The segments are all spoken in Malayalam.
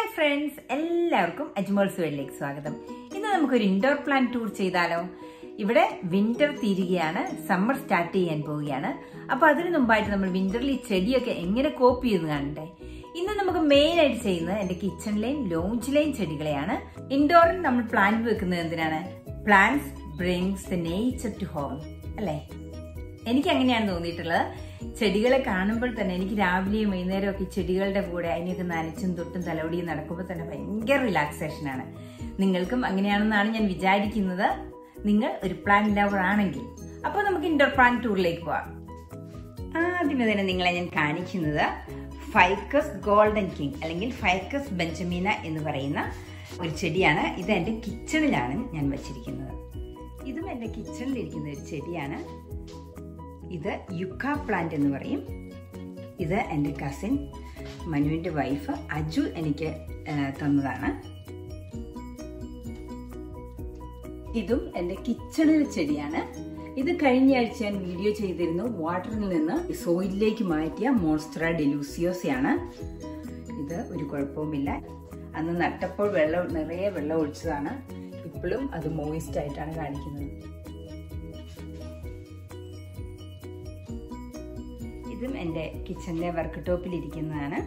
ഫ്രണ്ട്സ് എല്ലാവർക്കും അജ്മോൾസ് വേൾഡിലേക്ക് സ്വാഗതം ഇന്ന് നമുക്കൊരു ഇൻഡോർ പ്ലാൻ ടൂർ ചെയ്താലോ ഇവിടെ വിന്റർ തീരുകയാണ് സമ്മർ സ്റ്റാർട്ട് ചെയ്യാൻ പോവുകയാണ് അപ്പൊ അതിനു മുമ്പായിട്ട് നമ്മൾ വിന്ററിൽ ഈ ചെടിയൊക്കെ എങ്ങനെ കോപ്പി ചെയ്ത് കാണണ്ടേ ഇന്ന് നമുക്ക് മെയിൻ ആയിട്ട് ചെയ്യുന്നത് എന്റെ കിച്ചണിലെയും ലോഞ്ചിലെയും ചെടികളെയാണ് ഇൻഡോറിൽ നമ്മൾ പ്ലാന്റ് വെക്കുന്നത് എന്തിനാണ് plants brings the nature to home അല്ലേ എനിക്ക് അങ്ങനെയാണ് തോന്നിയിട്ടുള്ളത് ചെടികളെ കാണുമ്പോൾ തന്നെ എനിക്ക് രാവിലെയും വൈകുന്നേരവും ഒക്കെ ഈ ചെടികളുടെ കൂടെ അതിനെയൊക്കെ നനച്ചും തൊട്ടും തലോടിയും നടക്കുമ്പോൾ തന്നെ ഭയങ്കര റിലാക്സേഷൻ ആണ് നിങ്ങൾക്കും അങ്ങനെയാണെന്നാണ് ഞാൻ വിചാരിക്കുന്നത് നിങ്ങൾ ഒരു പ്ലാൻ ലവർ ആണെങ്കിൽ അപ്പോൾ നമുക്ക് ഇൻഡോർ പ്ലാൻ ടൂറിലേക്ക് പോവാം ആദ്യമേ തന്നെ നിങ്ങളെ ഞാൻ കാണിക്കുന്നത് ഫൈക്കസ് ഗോൾഡൻ കിങ് അല്ലെങ്കിൽ ഫൈക്കസ് ബെഞ്ചമീന എന്ന് പറയുന്ന ഒരു ചെടിയാണ് ഇത് എൻ്റെ കിച്ചണിലാണ് ഞാൻ വെച്ചിരിക്കുന്നത് ഇതും എൻ്റെ കിച്ചണിലിരിക്കുന്ന ഒരു ചെടിയാണ് ഇത് യുക്ക പ്ലാന്റ് എന്ന് പറയും ഇത് എൻ്റെ കസിൻ മനുവിൻ്റെ വൈഫ് അജു എനിക്ക് ആ, തന്നതാണ് ഇതും എൻ്റെ കിച്ചണിലെ ചെടിയാണ് ഇത് കഴിഞ്ഞ ആഴ്ച ഞാൻ വീഡിയോ ചെയ്തിരുന്നു വാട്ടറിൽ നിന്ന് സോയിലിലേക്ക് മാറ്റിയ മോൺസ്ട്ര ഡെലൂസിയോസയാണ് ഇത് ഒരു കുഴപ്പവുമില്ല അന്ന് നട്ടപ്പോൾ വെള്ളം നിറയെ വെള്ളം ഒഴിച്ചതാണ് ഇപ്പോഴും അത് മോയിസ്റ്റ് ആയിട്ടാണ് കാണിക്കുന്നത് ഇതും എൻ്റെ കിച്ചണിലെ വർക്ക് ടോപ്പിൽ ഇരിക്കുന്നതാണ്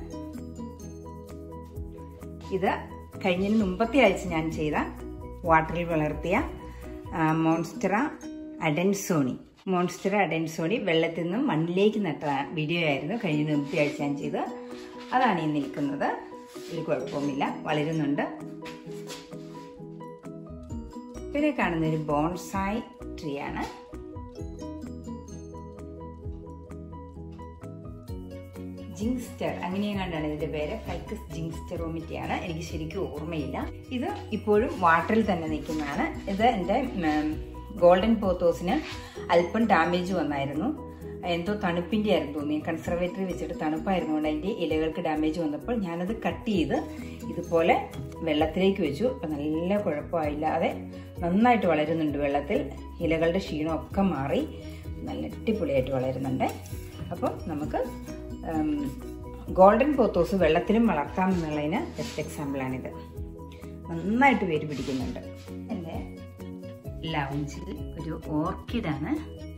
ഇത് കഴിഞ്ഞതിന് മുമ്പത്തെ ആഴ്ച ഞാൻ ചെയ്ത വാട്ടറിൽ വളർത്തിയ ആ, മോൺസ്റ്ററ അഡൻസോണി മോൺസ്റ്ററ അഡൻസോണി വെള്ളത്തിൽ നിന്നും മണ്ണിലേക്ക് നട്ട വീഡിയോ ആയിരുന്നു കഴിഞ്ഞ മുമ്പത്തെ ആഴ്ച ഞാൻ ചെയ്ത് അതാണ് ഈ നിൽക്കുന്നത് ഒരു കുഴപ്പവുമില്ല വളരുന്നുണ്ട് പിന്നെ കാണുന്ന ഒരു ബോൺസായി ട്രീ ആണ് ജിങ്സ്റ്റർ അങ്ങനെയും കണ്ടാണ് ഇതിന്റെ പേര് ഫൈക്കസ് ജിങ്സ്റ്ററോമിറ്റിയാണ് എനിക്ക് ശരിക്കും ഓർമ്മയില്ല ഇത് ഇപ്പോഴും വാട്ടറിൽ തന്നെ നിൽക്കുന്നതാണ് ഇത് എൻ്റെ ഗോൾഡൻ പോത്തോസിന് അല്പം ഡാമേജ് വന്നായിരുന്നു എന്തോ തണുപ്പിന്റെ ആയിരുന്നു തോന്നി കൺസർവേറ്ററി വെച്ചിട്ട് തണുപ്പായിരുന്നുകൊണ്ട് അതിന്റെ ഇലകൾക്ക് ഡാമേജ് വന്നപ്പോൾ ഞാനത് കട്ട് ചെയ്ത് ഇതുപോലെ വെള്ളത്തിലേക്ക് വെച്ചു അപ്പൊ നല്ല കുഴപ്പമില്ലാതെ നന്നായിട്ട് വളരുന്നുണ്ട് വെള്ളത്തിൽ ഇലകളുടെ ക്ഷീണമൊക്കെ മാറി നല്ല അടിപൊളിയായിട്ട് വളരുന്നുണ്ട് അപ്പം നമുക്ക് ഗോൾഡൻ പോത്തോസ് വെള്ളത്തിലും വളർത്താം എന്നുള്ളതിന് ബെസ്റ്റ് എക്സാമ്പിളാണിത് നന്നായിട്ട് വേര് പിടിക്കുന്നുണ്ട് എൻ്റെ ലൗഞ്ചിൽ ഒരു ഓർക്കിഡാണ്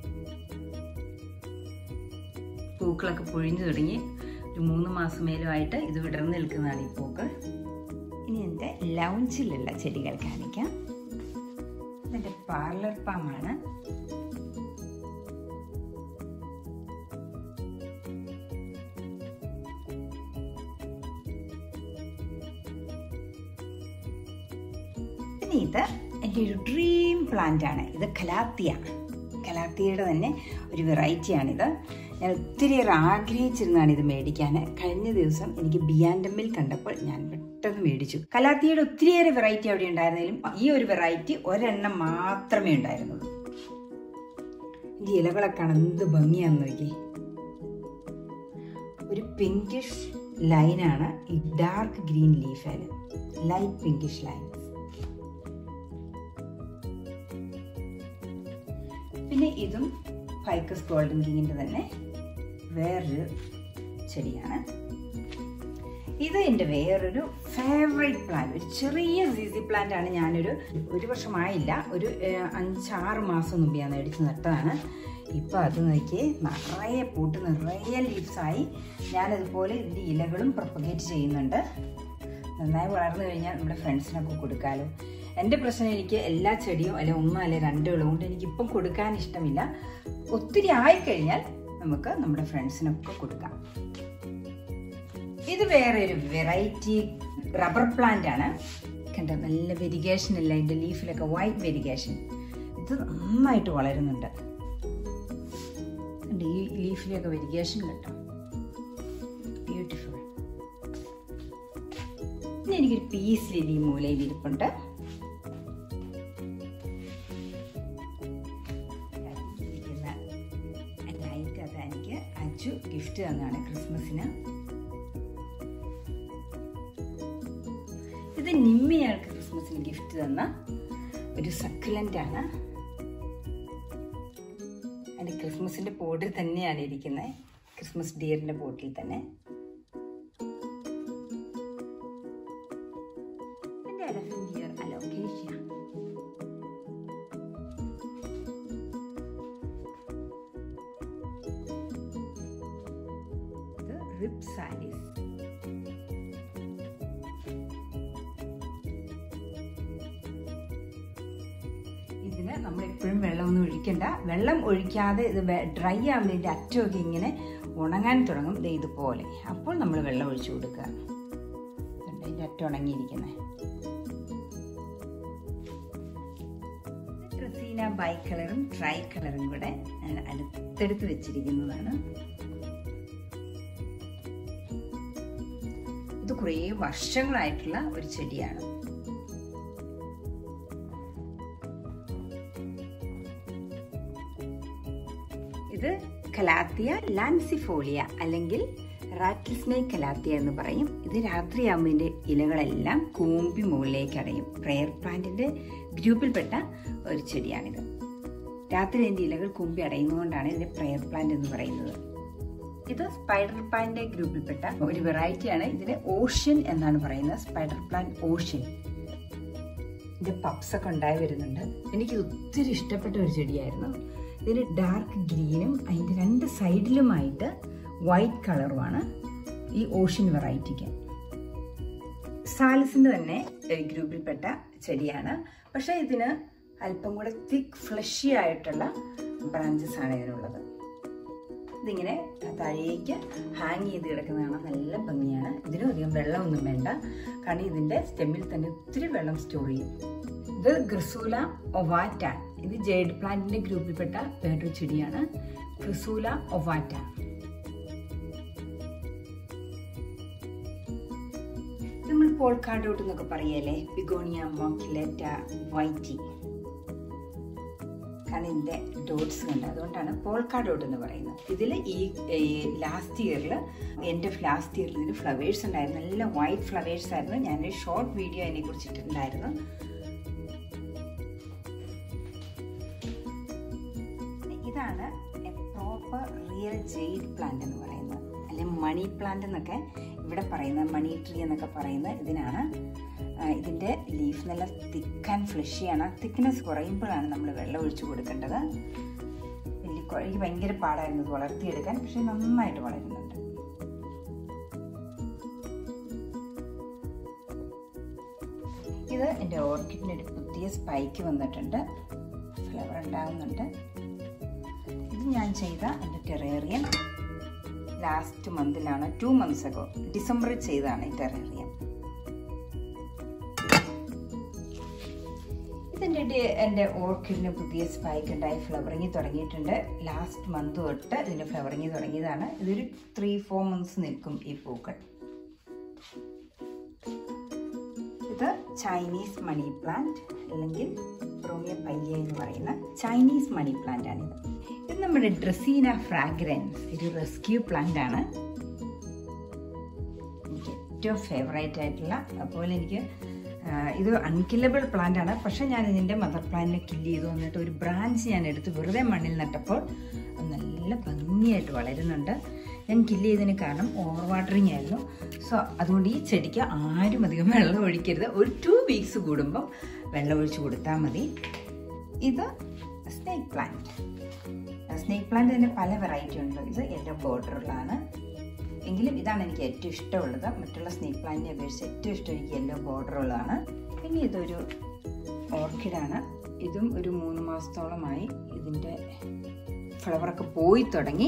പൂക്കളൊക്കെ പൊഴിഞ്ഞു തുടങ്ങി ഒരു മൂന്ന് മാസം മേലുമായിട്ട് ഇത് വിടർന്ന് നിൽക്കുന്നതാണ് ഈ പൂക്കൾ ഇനി എൻ്റെ ലൗഞ്ചിലുള്ള ചെടികൾ കാണിക്കാം ഇതെൻ്റെ പാർലർ പാമാണ് പിന്നെ ഇത് എൻ്റെ ഒരു ഡ്രീം പ്ലാന്റ് ആണ് ഇത് കലാത്തിയ കലാത്തിയയുടെ തന്നെ ഒരു വെറൈറ്റിയാണിത് ഞാൻ ഒത്തിരിയേറെ ആഗ്രഹിച്ചിരുന്നതാണ് ഇത് മേടിക്കാൻ കഴിഞ്ഞ ദിവസം എനിക്ക് ബിയാൻഡമ്മിൽ കണ്ടപ്പോൾ ഞാൻ പെട്ടെന്ന് മേടിച്ചു കലാത്തിയുടെ ഒത്തിരിയേറെ വെറൈറ്റി അവിടെ ഉണ്ടായിരുന്നെങ്കിലും ഈ ഒരു വെറൈറ്റി ഒരെണ്ണം മാത്രമേ ഉണ്ടായിരുന്നുള്ളൂ എൻ്റെ ഇലകളൊക്കെ കാണാൻ എന്ത് ഭംഗിയാണെന്ന് നോക്കി ഒരു പിങ്കിഷ് ലൈനാണ് ഈ ഡാർക്ക് ഗ്രീൻ ലീഫിന് ലൈറ്റ് പിങ്കിഷ് ലൈൻ പിന്നെ ഇതും ഫൈക്കസ് ഗോൾഡൻ കിങ്ങിൻ്റെ തന്നെ വേറൊരു ചെടിയാണ് ഇത് എൻ്റെ വേറൊരു ഫേവറേറ്റ് പ്ലാന്റ് ഒരു ചെറിയ സീസി പ്ലാന്റ് ആണ് ഞാനൊരു ഒരു വർഷമായില്ല ഒരു ഏഹ്, അഞ്ചാറ് മാസം മുമ്പ് ഞാൻ മേടിച്ച് നട്ടതാണ് ഇപ്പം അത് നോക്കി നിറയെ പൂട്ട് നിറയെ ലീവ്സായി ഞാനതുപോലെ ഇതിൻ്റെ ഇലകളും പ്രൊപ്പഗേറ്റ് ചെയ്യുന്നുണ്ട് നന്നായി വളർന്നു കഴിഞ്ഞാൽ നമ്മുടെ ഫ്രണ്ട്സിനൊക്കെ കൊടുക്കാമല്ലോ എൻ്റെ പ്രശ്നം എനിക്ക് എല്ലാ ചെടിയും അല്ലെ ഒന്നോ അല്ലെ രണ്ടോ ഉള്ളതുകൊണ്ട് എനിക്കിപ്പം കൊടുക്കാൻ ഇഷ്ടമില്ല ഒത്തിരി ആയിക്കഴിഞ്ഞാൽ നമുക്ക് നമ്മുടെ ഫ്രണ്ട്സിനൊക്കെ കൊടുക്കാം ഇത് വേറെ ഒരു വെറൈറ്റി റബ്ബർ പ്ലാന്റ് ആണ് കണ്ട നല്ല വെരിഗേഷൻ ഇല്ല ഇതിൻ്റെ ലീഫിലൊക്കെ വൈറ്റ് വെരിഗേഷൻ ഇത് നന്നായിട്ട് വളരുന്നുണ്ട് കണ്ടോ, ഈ ലീഫിലൊക്കെ വെരിഗേഷൻ കേട്ടോ ബ്യൂട്ടിഫുൾ പിന്നെ എനിക്കൊരു പീസ് ലിലി മൂലയിൽ ഇരിപ്പുണ്ട് ഇരിക്കുന്ന ലൈറ്റ് അത് എനിക്ക് അച്ചു ഗിഫ്റ്റ് തന്നാണ് ക്രിസ്മസിന് ഇത് നിമ്മിയാൾക്ക് ക്രിസ്മസിന് ഗിഫ്റ്റ് തന്ന ഒരു സക്കുലന്റ് ആണ് അതിന്റെ ക്രിസ്മസിന്റെ പോട്ടിൽ തന്നെയാണ് ഇരിക്കുന്നത് ക്രിസ്മസ് ഡിയറിന്റെ പോട്ടിൽ തന്നെ elephant ear alocasia. ഇത് റിപ്സാലിസ് ഇതിന് നമ്മൾ എപ്പോഴും വെള്ളമൊന്നും ഒഴിക്കണ്ട വെള്ളം ഒഴിക്കാതെ ഇത് ഡ്രൈ ആകുമ്പോൾ ഇതിൻ്റെ അറ്റമൊക്കെ ഇങ്ങനെ ഉണങ്ങാൻ തുടങ്ങും ദേ ഇതുപോലെ അപ്പോൾ നമ്മൾ വെള്ളം ഒഴിച്ചു കൊടുക്കുക കണ്ടോ, ഇതിൻ്റെ അറ്റം ഉണങ്ങിയിരിക്കുന്നത് റസീന ബൈ കളറും ട്രൈ കളറും കൂടെ ഞാൻ അടുത്തടുത്ത് വെച്ചിരിക്കുന്നതാണ് ഇത് കുറേ വർഷങ്ങളായിട്ടുള്ള ഒരു ചെടിയാണ് ഇത് കലാത്തിയ ലാൻസിഫോളിയ അല്ലെങ്കിൽ റാറ്റിൽ സ്നേക്ക് കലാത്തിയ എന്ന് പറയും ഇത് രാത്രിയാകുമ്പോൾ ഇതിന്റെ ഇലകളെല്ലാം കൂമ്പി മുകളിലേക്ക് അടയും പ്രയർ പ്ലാന്റിന്റെ ഗ്രൂപ്പിൽപ്പെട്ട ഒരു ചെടിയാണിത് രാത്രി ഇതിന്റെ ഇലകൾ കൂമ്പി അടയുന്നതുകൊണ്ടാണ് ഇതിന്റെ പ്രയർ പ്ലാന്റ് എന്ന് പറയുന്നത് ഇത് സ്പൈഡർ പ്ലാന്റിന്റെ ഗ്രൂപ്പിൽപ്പെട്ട ഒരു വെറൈറ്റിയാണ് ഇതിന് ഓഷ്യൻ എന്നാണ് പറയുന്നത് സ്പൈഡർ പ്ലാന്റ് ഓഷ്യൻ ഇതിന്റെ പപ്സ് ഒക്കെ ഉണ്ടായി വരുന്നുണ്ട് എനിക്ക് ഒത്തിരി ഇഷ്ടപ്പെട്ട ഒരു ചെടിയായിരുന്നു ഇതിന് ഡാർക്ക് ഗ്രീനും അതിന്റെ രണ്ട് സൈഡിലുമായിട്ട് വൈറ്റ് കളറുമാണ് ഈ ഓഷ്യൻ വെറൈറ്റിക്ക് സാലിസിന്റെ തന്നെ ഒരു ഗ്രൂപ്പിൽപ്പെട്ട ചെടിയാണ് പക്ഷേ ഇതിന് അല്പം കൂടെ തിക്ക് ഫ്ലഷി ആയിട്ടുള്ള ബ്രാഞ്ചസ് ആണ് ഇതിനുള്ളത് ഇതിങ്ങനെ താഴേക്ക് ഹാങ് ചെയ്ത് കിടക്കുന്നതാണ് നല്ല ഭംഗിയാണ് ഇതിനും അധികം വെള്ളമൊന്നും വേണ്ട കാരണം ഇതിന്റെ സ്റ്റെമ്മിൽ തന്നെ ഒത്തിരി വെള്ളം സ്റ്റോർ ചെയ്യും ഇത് ഗ്രിസൂല ഒവാറ്റ ഇത് ജേഡ് പ്ലാന്റിന്റെ ഗ്രൂപ്പിൽപ്പെട്ട വേറൊരു ചെടിയാണ് ഗ്രിസൂല ഒവാറ്റ നമ്മൾ പോൾക്കാഡോട്ട് എന്നൊക്കെ പറയല്ലേ ബിഗോണിയ മോക്കിലേറ്റ വൈറ്റി കാരണം ഇതിന്റെ ഡോട്ട്സ് കണ്ട് അതുകൊണ്ടാണ് പോൾക്കാഡോട്ട് എന്ന് പറയുന്നത് ഇതിൽ ഈ ലാസ്റ്റ് ഇയറിൽ എൻ്റെ ലാസ്റ്റ് ഇയറിൽ ഇതിൽ ഫ്ലവേഴ്സ് ഉണ്ടായിരുന്നു നല്ല വൈറ്റ് ഫ്ലവേഴ്സ് ആയിരുന്നു ഞാനൊരു ഷോർട്ട് വീഡിയോ അതിനെ കുറിച്ചിട്ടുണ്ടായിരുന്നു ഇതാണ് a proper real jade plant എന്ന് പറയുന്നത് അല്ലെങ്കിൽ മണി പ്ലാന്റ് എന്നൊക്കെ ഇവിടെ പറയുന്നത് മണി ട്രീ എന്നൊക്കെ പറയുന്നത് ഇതിനാണ് ആ, ഇതിന്റെ ലീഫ് നല്ല തിക്ക് ആൻഡ് ഫ്ലഷിയാണ് തിക്നെസ് കുറയുമ്പോഴാണ് നമ്മൾ വെള്ളം ഒഴിച്ചു കൊടുക്കേണ്ടത് വലിയ കൊ- എനിക്ക് ഭയങ്കര പാടായിരുന്നു ഇത് വളർത്തിയെടുക്കാൻ പക്ഷെ നന്നായിട്ട് വളരുന്നുണ്ട് ഇത് എൻ്റെ ഓർക്കിഡിന് ഒരു പുതിയ സ്പൈക്ക് വന്നിട്ടുണ്ട് ഫ്ലവർ ഉണ്ടാകുന്നുണ്ട് ഇത് ഞാൻ ചെയ്ത എൻ്റെ ടെറേറിയം ലാസ്റ്റ് മന്തിലാണ് ടു മന്ത്സ് അഗോ ഡിസംബറിൽ ചെയ്തതാണ് ഈ ടെറേറിയം ഇതിൻ്റെ ഡി- എൻ്റെ ഓർക്കിഡിന് പുതിയ സ്പൈക്ക് ഉണ്ടായി ഫ്ലവറിങ് തുടങ്ങിയിട്ടുണ്ട് ലാസ്റ്റ് മന്ത് തൊട്ട് ഇതിൻ്റെ ഫ്ലവറിങ് തുടങ്ങിയതാണ് ഇതൊരു ത്രീ ഫോർ മന്ത്സ് നിൽക്കും ഈ പൂക്കൾ ഇത് ചൈനീസ് മണി പ്ലാന്റ് അല്ലെങ്കിൽ റോമിയ പയ്യ എന്ന് പറയുന്ന ചൈനീസ് മണി പ്ലാന്റ് ആണിത് ഇത് നമ്മുടെ ഡ്രസീന ഫ്രാഗ്രൻസ് ഒരു റെസ്ക്യൂ പ്ലാന്റ് ആണ് എനിക്ക് ഏറ്റവും ഫേവറേറ്റ് ആയിട്ടുള്ള അതുപോലെ എനിക്ക് ആ, ഇത് അൺകില്ലബിൾ പ്ലാന്റ് ആണ് പക്ഷെ ഞാൻ ഇതിൻ്റെ മദർ പ്ലാന്റിനെ കില്ല് ചെയ്തു എന്നിട്ട് ഒരു ബ്രാഞ്ച് ഞാൻ എടുത്ത് വെറുതെ മണ്ണിൽ നട്ടപ്പോൾ അത് നല്ല ഭംഗിയായിട്ട് വളരുന്നുണ്ട് ഞാൻ കില്ല് ചെയ്തതിന് കാരണം ഓവർ വാട്ടറിങ് ആയിരുന്നു സോ അതുകൊണ്ട് ഈ ചെടിക്ക് ആരും അധികം വെള്ളം ഒഴിക്കരുത് ഒരു ടു വീക്സ് കൂടുമ്പം വെള്ളം ഒഴിച്ച് കൊടുത്താൽ മതി ഇത് സ്നേക്ക് പ്ലാന്റ് സ്നേക്ക് പ്ലാന്റ് തന്നെ പല വെറൈറ്റി ഉണ്ട് ഇത് യെല്ലോ ബോർഡറുള്ളതാണ് എങ്കിലും ഇതാണ് എനിക്ക് ഏറ്റവും ഇഷ്ടമുള്ളത് മറ്റുള്ള സ്നേക്ക് പ്ലാന്റിനെ അപേക്ഷിച്ച് ഏറ്റവും ഇഷ്ടം എനിക്ക് യെല്ലോ ബോർഡർ ഉള്ളതാണ് പിന്നെ ഇതൊരു ഓർക്കിഡാണ് ഇതും ഒരു മൂന്ന് മാസത്തോളമായി ഇതിൻ്റെ ഫ്ലവറൊക്കെ പോയി തുടങ്ങി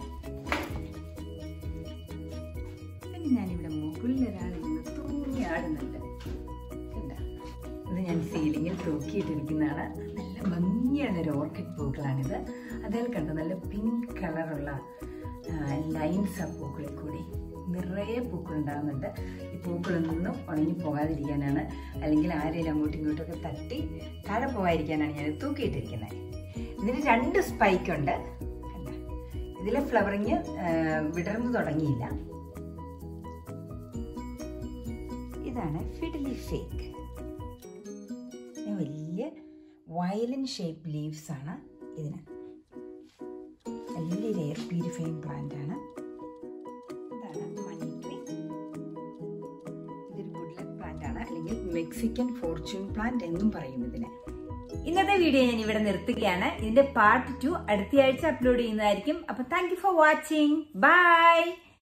പിന്നെ ഞാനിവിടെ മുകളിൽ ഒരാൾ ഇങ്ങനെ തൂങ്ങി ആടുന്നുണ്ട് കണ്ടോ? ഇത് ഞാൻ സീലിങ്ങിൽ തൂക്കിയിട്ടിരിക്കുന്നതാണ് നല്ല ഭംഗിയുള്ള ഒരു ഓർക്കിഡ് പൂക്കളാണിത് അതിൽ കണ്ടോ നല്ല പിങ്ക് കളറുള്ള ലൈൻസ് ആ പൂക്കളിൽ കൂടി നിറയെ പൂക്കൾ ഉണ്ടാകുന്നുണ്ട് ഈ പൂക്കളൊന്നും ഉണങ്ങി പോകാതിരിക്കാനാണ് അല്ലെങ്കിൽ ആരെങ്കിലും അങ്ങോട്ടും ഇങ്ങോട്ടും ഒക്കെ തട്ടി താഴെ പോകാതിരിക്കാനാണ് ഞാൻ തൂക്കിയിട്ടിരിക്കുന്നത് ഇതിന് രണ്ട് സ്പൈക്ക് ഉണ്ട് കണ്ടോ? ഇതിലെ ഫ്ലവറിങ് വിടർന്നു തുടങ്ങിയില്ല ഇതാണ് ഫിഡിലി ഫേക്ക് വലിയ വയലൻ ഷേപ്പ് ലീവ്സ് ആണ് ഇതിന് വലിയൊരു എയർ പ്യൂരിഫൈങ് പ്ലാന്റ് ആണ് ഇതാണ് മണി ട്രീ ഇതൊരു ഗുഡ് ലക്ക് പ്ലാന്റ് ആണ് അല്ലെങ്കിൽ അല്ലെങ്കിൽ മെക്സിക്കൻ ഫോർച്യൂൺ പ്ലാന്റ് എന്നും പറയും ഇതിനെ ഇന്നത്തെ വീഡിയോ ഞാൻ ഇവിടെ നിർത്തുകയാണ് ഇതിന്റെ പാർട്ട് ടു അടുത്തയാഴ്ച അപ്ലോഡ് ചെയ്യുന്നതായിരിക്കും അപ്പൊ thank you for watching by